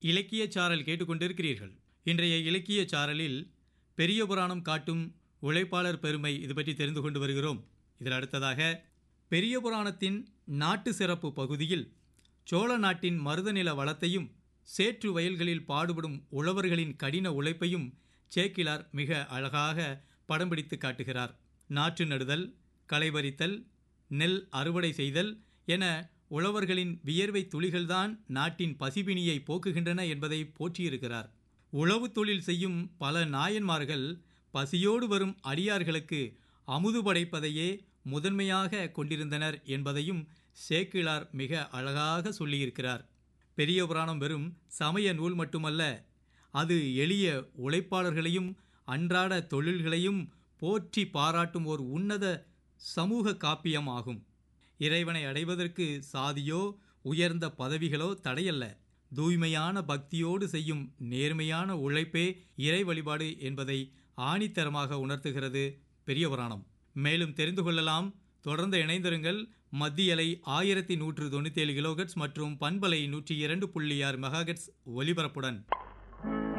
இலக்கிய சாரல் கேட்டுக்கொண்டிருக்கிறீர்கள் இன்றைய இலக்கிய சாரலில் பெரிய புராணம் காட்டும் உழைப்பாளர் பெருமை இது பற்றி தெரிந்து கொண்டு வருகிறோம் இதில் அடுத்ததாக பெரிய புராணத்தின் நாட்டு சிறப்பு பகுதியில் சோழ நாட்டின் மருதநில வளத்தையும் சேற்று வயல்களில் பாடுபடும் உழவர்களின் கடின உழைப்பையும் சேக்கிலார் மிக அழகாக படம் பிடித்து காட்டுகிறார் நாற்று நடுதல் களைபறித்தல் நெல் அறுவடை செய்தல் என உழவர்களின் வியர்வை துளிகள்தான் நாட்டின் பசிபினியை போக்குகின்றன என்பதை போற்றியிருக்கிறார் உழவு தொழில் செய்யும் பல நாயன்மார்கள் பசியோடு வரும் அடியார்களுக்கு அமுது படைப்பதையே முதன்மையாக கொண்டிருந்தனர் என்பதையும் சேக்கிழார் மிக அழகாக சொல்லியிருக்கிறார் பெரிய புராணம் வெறும் சமய நூல் மட்டுமல்ல அது எளிய உழைப்பாளர்களையும் அன்றாட தொழில்களையும் போற்றி பாராட்டும் ஒரு உன்னத சமூக காப்பியம் ஆகும் இறைவனை அடைவதற்கு சாதியோ உயர்ந்த பதவிகளோ தடையல்ல தூய்மையான பக்தியோடு செய்யும் நேர்மையான உழைப்பே இறை வழிபாடு என்பதை ஆணித்தரமாக உணர்த்துகிறது பெரிய புராணம் மேலும் தெரிந்து கொள்ளலாம் தொடர்ந்து இணைந்திருங்கள் மத்தியலை ஆயிரத்தி நூற்று தொண்ணூற்றி ஏழு கிலோகட்ஸ் மற்றும் பண்பலை நூற்றி இரண்டு புள்ளி ஆறு மெகாகட்ஸ் ஒலிபரப்புடன்